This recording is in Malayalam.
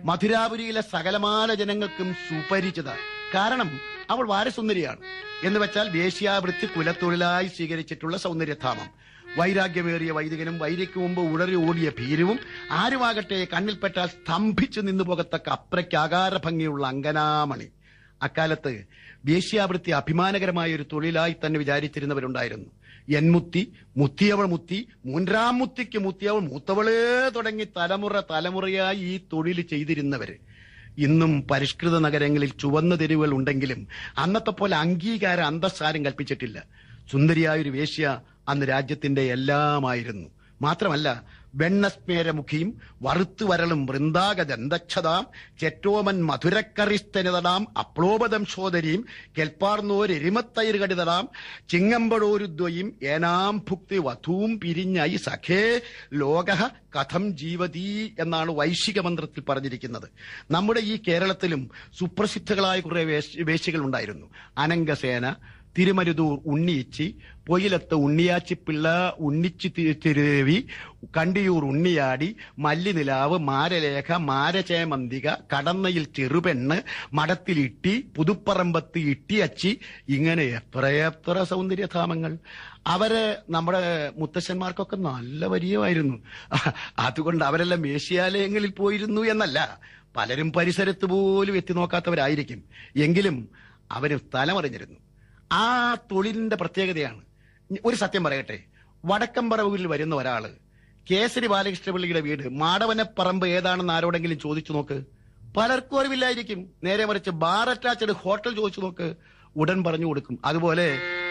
മധുരാപുരിയിലെ സകലമാന ജനങ്ങൾക്കും സുപരിചിത കാരണം അവൾ വാരസുന്ദരിയാണ് എന്ന് വെച്ചാൽ വേശ്യാവൃത്തി കുലത്തൊഴിലായി സ്വീകരിച്ചിട്ടുള്ള സൗന്ദര്യധാമം വൈരാഗ്യമേറിയ വൈദികനും വൈര്യയ്ക്ക് മുമ്പ് ഉടറി ഓടിയ ഭീരുവും ആരുമാകട്ടെ കണ്ണിൽപ്പെട്ടാൽ സ്തംഭിച്ചു നിന്നു പോകത്തക്ക അത്രയ്ക്ക് ആകാര ഭംഗിയുള്ള അങ്കനാമണി അക്കാലത്ത് വേശ്യാവൃത്തി അഭിമാനകരമായ ഒരു തൊഴിലായി തന്നെ വിചാരിച്ചിരുന്നവരുണ്ടായിരുന്നു എൻമുത്തി മുത്തിയവൾ മുത്തി മൂന്നാം മുത്തിക്ക് മുത്തിയവൾ മൂത്തവളേ തുടങ്ങി തലമുറ തലമുറയായി ഈ തൊഴിൽ ചെയ്തിരുന്നവര് ഇന്നും പരിഷ്കൃത നഗരങ്ങളിൽ ചുവന്ന തെരുവുകൾ ഉണ്ടെങ്കിലും അന്നത്തെ പോലെ അംഗീകാര അന്തസ്സാരം കൽപ്പിച്ചിട്ടില്ല സുന്ദരിയായൊരു വേശ്യ അന്ന് രാജ്യത്തിന്റെ എല്ലാമായിരുന്നു മാത്രമല്ല വെണ്ണസ്മേരമുഖിയും വറുത്തു വരളും വൃന്ദാഗദന്തക്ഷതാം ചെറ്റോമൻ മധുരക്കറിസ്തനിതടാം അപ്ലോപദം ശോധരിയും കെൽപ്പാർന്നോരെരിമത്തൈർ കടിതടാം ചിങ്ങമ്പടോരുദ്വയും ഏനാം ഭുക്തി വധൂം പിരിഞ്ഞായി സഖേ ലോക കഥം ജീവതി എന്നാണ് വൈശിക മന്ത്രത്തിൽ പറഞ്ഞിരിക്കുന്നത് നമ്മുടെ ഈ കേരളത്തിലും സുപ്രസിദ്ധങ്ങളായ കുറെ വേശികൾ ഉണ്ടായിരുന്നു അനങ്കസേന തിരുമരുതൂർ ഉണ്ണിയിച്ചി പൊയിലത്ത് ഉണ്ണിയാച്ചിപ്പിള്ള ഉണ്ണിച്ചി തി- തിരുവി കണ്ടിയൂർ ഉണ്ണിയാടി മല്ലിനിലാവ് മാരലേഖ മാരചേമന്തിക കടന്നയിൽ ചെറുപെണ്ണ് മടത്തിൽ ഇട്ടി പുതുപ്പറമ്പത്ത് ഇട്ടിയച്ചി ഇങ്ങനെ എത്രയെത്ര സൗന്ദര്യധാമങ്ങൾ അവര് നമ്മുടെ മുത്തശ്ശന്മാർക്കൊക്കെ നല്ല പരിചയമായിരുന്നു അതുകൊണ്ട് അവരെല്ലാം വേശ്യാലയങ്ങളിൽ പോയിരുന്നു എന്നല്ല പലരും പരിസരത്ത് പോലും എത്തി നോക്കാത്തവരായിരിക്കും എങ്കിലും അവര് സ്ഥലമറിഞ്ഞിരുന്നു ആ തൊഴിലിന്റെ പ്രത്യേകതയാണ് ഒരു സത്യം പറയട്ടെ വടക്കമ്പറവൂരിൽ വരുന്ന ഒരാള് കേസരി ബാലകൃഷ്ണപിള്ളിയുടെ വീട് മാടവനപ്പറമ്പ് ഏതാണെന്ന് ആരോടെങ്കിലും ചോദിച്ചു നോക്ക് പലർക്കും അറിവില്ലായിരിക്കും നേരെ മറിച്ച് ബാർ അറ്റാച്ചഡ് ഹോട്ടൽ ചോദിച്ചു നോക്ക് ഉടൻ പറഞ്ഞു കൊടുക്കും അതുപോലെ